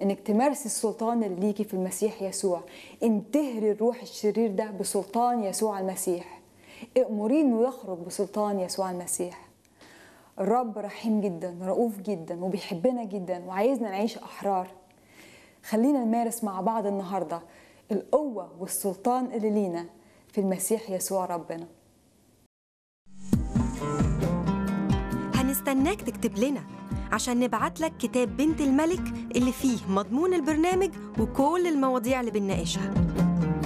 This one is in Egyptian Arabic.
انك تمارسي السلطان اللي ليكي في المسيح يسوع انتهري الروح الشرير ده بسلطان يسوع المسيح امريه انه يخرج بسلطان يسوع المسيح الرب رحيم جدا رؤوف جدا وبيحبنا جدا وعايزنا نعيش احرار خلينا نمارس مع بعض النهارده القوه والسلطان اللي لينا في المسيح يسوع ربنا هنستناك تكتب لنا عشان نبعت لك كتاب بنت الملك اللي فيه مضمون البرنامج وكل المواضيع اللي بنناقشها